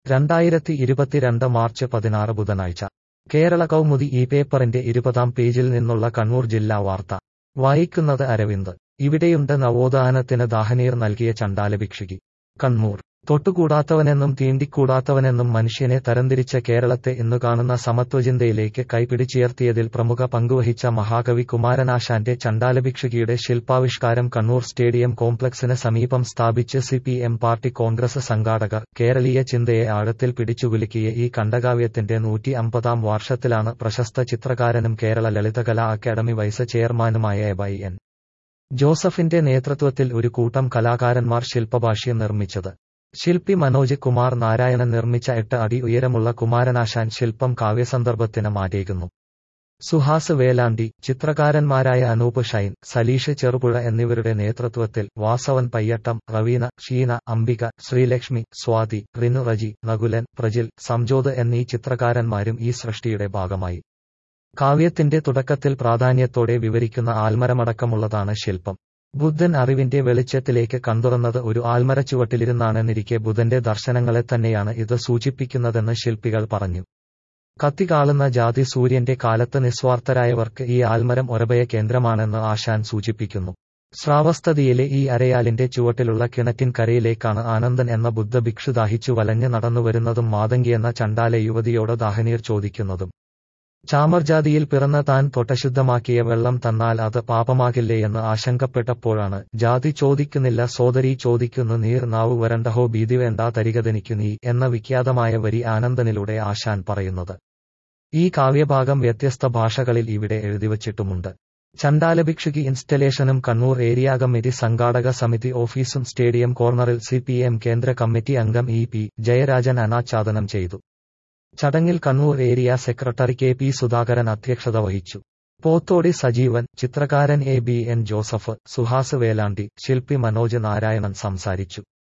രണ്ടായിരത്തി ഇരുപത്തിരണ്ട് മാർച്ച് പതിനാറ് ബുധനാഴ്ച കേരള കൗമുദി ഈ പേപ്പറിന്റെ ഇരുപതാം പേജിൽ നിന്നുള്ള കണ്ണൂർ ജില്ലാ വാർത്ത വായിക്കുന്നത് അരവിന്ദ് ഇവിടെയുണ്ട് നവോത്ഥാനത്തിന് ദാഹനീർ നൽകിയ ചണ്ടാലഭിക്ഷുകി കണ്ണൂർ തൊട്ടുകൂടാത്തവനെന്നും തീണ്ടിക്കൂടാത്തവനെന്നും മനുഷ്യനെ തരംതിരിച്ച കേരളത്തെ ഇന്നു കാണുന്ന സമത്വചിന്തയിലേക്ക് കൈപിടിച്ചുയർത്തിയതിൽ പ്രമുഖ പങ്കുവഹിച്ച മഹാകവി കുമാരനാശാന്റെ ചണ്ടാലഭിക്ഷുകിയുടെ ശില്പാവിഷ്കാരം കണ്ണൂർ സ്റ്റേഡിയം കോംപ്ലക്സിന് സമീപം സ്ഥാപിച്ച് C P M party Congress സംഘാടകർ കേരളീയ ചിന്തയെ ആഴത്തിൽ പിടിച്ചുകുലുക്കിയ ഈ ഖണ്ഡകാവ്യത്തിന്റെ നൂറ്റി അമ്പതാം വാർഷത്തിലാണ് പ്രശസ്ത ചിത്രകാരനും കേരള ലളിതകലാ അക്കാദമി വൈസ് ചെയർമാനുമായ എബൈ എൻ ജോസഫിന്റെ നേതൃത്വത്തിൽ ഒരു കൂട്ടം കലാകാരന്മാർ ശില്പഭാഷ്യം നിർമ്മിച്ചത് ശില്പി മനോജ് കുമാർ നാരായണൻ നിർമ്മിച്ച എട്ട് അടി ഉയരമുള്ള കുമാരനാശാൻ ശില്പം കാവ്യസന്ദർഭത്തിന് മാറ്റേകുന്നു സുഹാസ് വേലാണ്ടി ചിത്രകാരന്മാരായ അനൂപ് ഷൈൻ സലീഷ് ചെറുപുഴ എന്നിവരുടെ നേതൃത്വത്തിൽ വാസവൻ പയ്യട്ടം റവീന ഷീന അംബിക ശ്രീലക്ഷ്മി സ്വാതി റിനു റജി നകുലൻ പ്രജിൽ സംജോത് എന്നീ ചിത്രകാരന്മാരും ഈ സൃഷ്ടിയുടെ ഭാഗമായി കാവ്യത്തിന്റെ തുടക്കത്തിൽ പ്രാധാന്യത്തോടെ വിവരിക്കുന്ന ആൽമരമടക്കമുള്ളതാണ് ശില്പം ബുദ്ധൻ അറിവിന്റെ വെളിച്ചത്തിലേക്ക് കണ്ടുറന്നത് ഒരു ആൽമരച്ചുവട്ടിലിരുന്നാണെന്നിരിക്കെ ബുധന്റെ ദർശനങ്ങളെ തന്നെയാണ് ഇത് സൂചിപ്പിക്കുന്നതെന്ന് ശില്പികൾ പറഞ്ഞു കത്തികാളുന്ന ജാതി സൂര്യന്റെ കാലത്ത് നിസ്വാർത്ഥരായവർക്ക് ഈ ആൽമരം ഒരഭയ കേന്ദ്രമാണെന്ന് ആശാൻ സൂചിപ്പിക്കുന്നു ശ്രാവസ്തതിയിലെ ഈ അരയാലിന്റെ ചുവട്ടിലുള്ള കിണറ്റിൻ കരയിലേക്കാണ് ആനന്ദൻ എന്ന ബുദ്ധ ഭിക്ഷു ദാഹിച്ചു വലഞ്ഞു നടന്നുവരുന്നതും മാതങ്കി എന്ന ചണ്ടാല യുവതിയോട് ദാഹനീർ ചോദിക്കുന്നതും ചാമർജാതിയിൽ പിറന്ന താൻ തൊട്ടശുദ്ധമാക്കിയ വെള്ളം തന്നാൽ അത് പാപമാകില്ലേയെന്ന് ആശങ്കപ്പെട്ടപ്പോഴാണ് ജാതി ചോദിക്കുന്നില്ല സോദരി ചോദിക്കുന്നു നീർ നാവു വരണ്ടഹോ ഭീതി വേണ്ട തരികതെനിക്കു നീ എന്ന വിഖ്യാതമായ വരി ആനന്ദനിലൂടെ ആശാൻ പറയുന്നത് ഈ കാവ്യഭാഗം വ്യത്യസ്ത ഭാഷകളിൽ ഇവിടെ എഴുതിവച്ചിട്ടുമുണ്ട് ചണ്ടാലഭിക്ഷുകി ഇൻസ്റ്റലേഷനും കണ്ണൂർ ഏരിയ കമ്മിറ്റി സംഘാടക സമിതി ഓഫീസും സ്റ്റേഡിയം കോർണറിൽ സി കേന്ദ്ര കമ്മിറ്റി അംഗം ഇ പി ജയരാജൻ അനാച്ഛാദനം ചെയ്തു ചടങ്ങിൽ Kannur area secretary K P Sudhakaran അധ്യക്ഷത വഹിച്ചു പോത്തോടി സജീവൻ ചിത്രകാരൻ A B N Joseph Suhas Velandi ശില്പി മനോജ് നാരായണൻ സംസാരിച്ചു